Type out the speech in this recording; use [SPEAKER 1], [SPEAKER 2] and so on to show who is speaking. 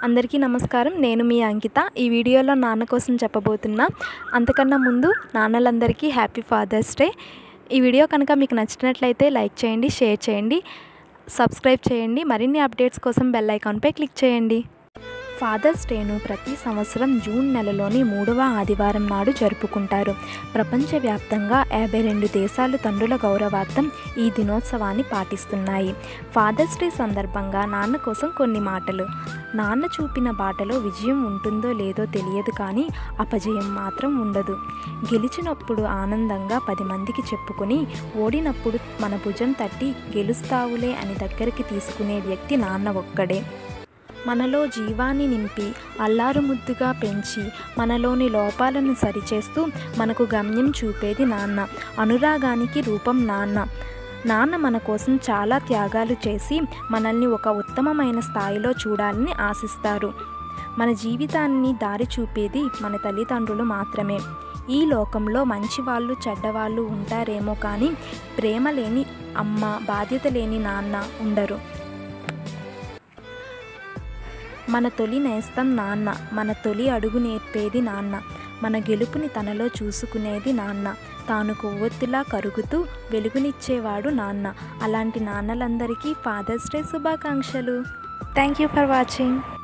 [SPEAKER 1] అందరికీ నమస్కారం నేను మీ అంకిత ఈ వీడియోలో నాన్న కోసం చెప్పబోతున్నా అంతకన్నా ముందు నాన్నలందరికీ హ్యాపీ ఫాదర్స్ డే ఈ వీడియో కనుక మీకు నచ్చినట్లయితే లైక్ చేయండి షేర్ చేయండి సబ్స్క్రైబ్ చేయండి మరిన్ని అప్డేట్స్ కోసం బెల్ ఐకాన్పై క్లిక్ చేయండి ఫాదర్స్ డేను ప్రతి సంవత్సరం జూన్ నెలలోని మూడవ ఆదివారం నాడు జరుపుకుంటారు ప్రపంచవ్యాప్తంగా యాభై రెండు దేశాలు తండ్రుల గౌరవార్థం ఈ దినోత్సవాన్ని పాటిస్తున్నాయి ఫాదర్స్ డే సందర్భంగా నాన్న కోసం కొన్ని మాటలు నాన్న చూపిన బాటలో విజయం ఉంటుందో లేదో తెలియదు కానీ అపజయం మాత్రం ఉండదు గెలిచినప్పుడు ఆనందంగా పది మందికి చెప్పుకొని ఓడినప్పుడు మన భుజం తట్టి గెలుస్తావులే అని దగ్గరికి తీసుకునే వ్యక్తి నాన్న ఒక్కడే మనలో జీవాన్ని నింపి అల్లారు ముద్దుగా పెంచి మనలోని లోపాలను సరిచేస్తూ మనకు గమ్యం చూపేది నాన్న అనురాగానికి రూపం నాన్న నాన్న మన కోసం చాలా త్యాగాలు చేసి మనల్ని ఒక ఉత్తమమైన స్థాయిలో చూడాలని ఆశిస్తారు మన జీవితాన్ని దారి చూపేది మన తల్లిదండ్రులు మాత్రమే ఈ లోకంలో మంచివాళ్ళు చెడ్డవాళ్ళు ఉంటారేమో కానీ ప్రేమ లేని అమ్మ బాధ్యత లేని నాన్న ఉండరు మన తొలి నేస్తం నాన్న మన తొలి అడుగు నేర్పేది నాన్న మన గెలుపుని తనలో చూసుకునేది నాన్న తాను కొవ్వొత్తిలా కరుగుతూ వెలుగునిచ్చేవాడు నాన్న అలాంటి నాన్నలందరికీ ఫాదర్స్ డే శుభాకాంక్షలు థ్యాంక్ యూ ఫర్ వాచింగ్